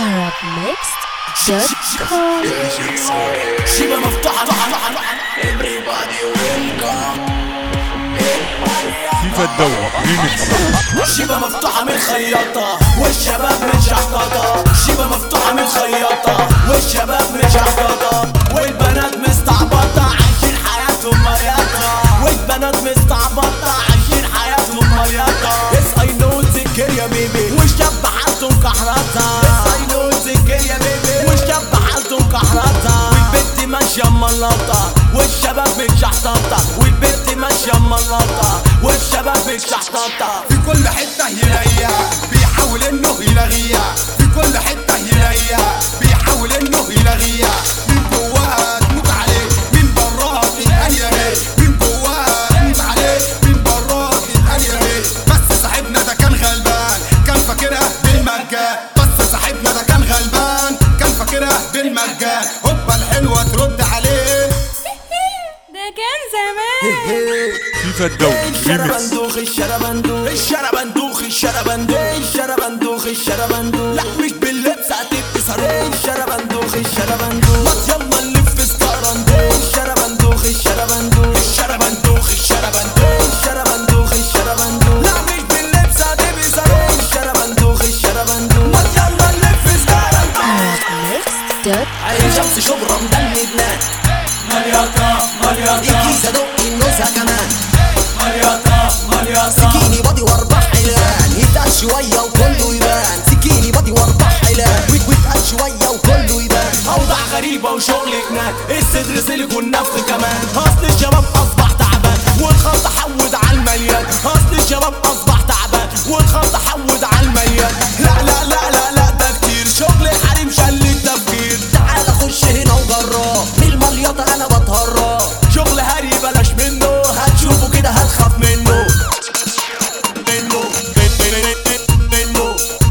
arabmixed.com شيبة مفتوحة فيفا الدولة ريميكس شيبة مفتوحة من خياطة والشباب من شحططة شيبة مفتوحة من خياطة والشباب من شحططة والبنات مستعبطة عايشين حياتهم مريطة والبنات مستعبطة عايشين حياتهم مريطة Yes I know تذكر يا بيبي والشاب حالتهم كحرطة Yes I know تذكر يا بيبي والشاب حالتهم كحرطة والبنت ماشية ملطة والشباب من شحططة والبنت ماشية ملطة والشباب من شحططة في كل حتة يلاقيها بيحاول انه يلاغيها في كل حتة يلاقيها بيحاول انه يلاغيها من جواها تموت عليه من براها تنقل يا بيه من جواها تموت عليه من براها تنقل يا بيه بس صاحبنا ده كان غلبان كان فاكرها بالمجان بس صاحبنا ده كان غلبان كان فاكرها بالمجان هوبا الحلوة ترد عليه ده كان زمان فيفا الدولة ريميكس الشربندوخ الشربندوخ الشربندوخ الشربندوخ الشربندوخ الشربندوخ لا مش باللبس هتبقى صاروخ الشربندوخ الشربندوخ يلا نلف سكرندوخ الشربندوخ الشربندوخ الشربندوخ الشربندوخ الشربندوخ الشربندوخ لا مش باللبس هتبقى صاروخ الشربندوخ الشربندوخ يلا نلف سكرندوخ arabmixed.com عين شمس شبرا مدلدنا مليطة مليطة الكيسة دق النزهة كمان مليطة مليطة سكيني بادي واربع حيلان يتقل شوية وكله يبان سكيني بادي واربع حيلان ويت- ويتقل شوية وكله يبان اوضاع غريبة وشغل هناك الصدر سلك والنفخ كمان اصل الشباب اصبح تعبان والخط حود على المليان اصل الشباب اصبح تعبان والخط حود على المليان لا لا لا لا لا ده كتير شغل الحريم شل التفكير تعال خش هنا وجرب من المليطة انا بتهرب شغل هري بلاش منه هتشوفه كده هتخاف منه منه منه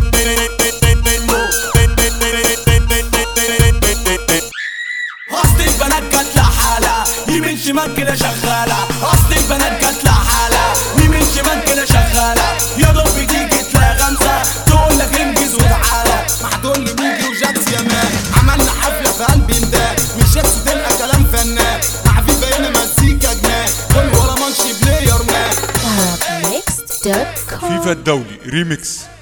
اصل البنات جات لها حالة يمين شمال كده شغالة اصل البنات جات لها حالة يمين شمال كده شغالة يا دوب تيجي تلاقي غمزة تقول لك انجز وتعالى محضون لي بوجي وجاتس يا مان عملنا حفلة في قلب ميدان مش شاكس تلقى كلام فنان مع فيفا هنا مزيكا جنان كل ورا مانش بلاير مان arabmixed.com فيفا الدولي ريميكس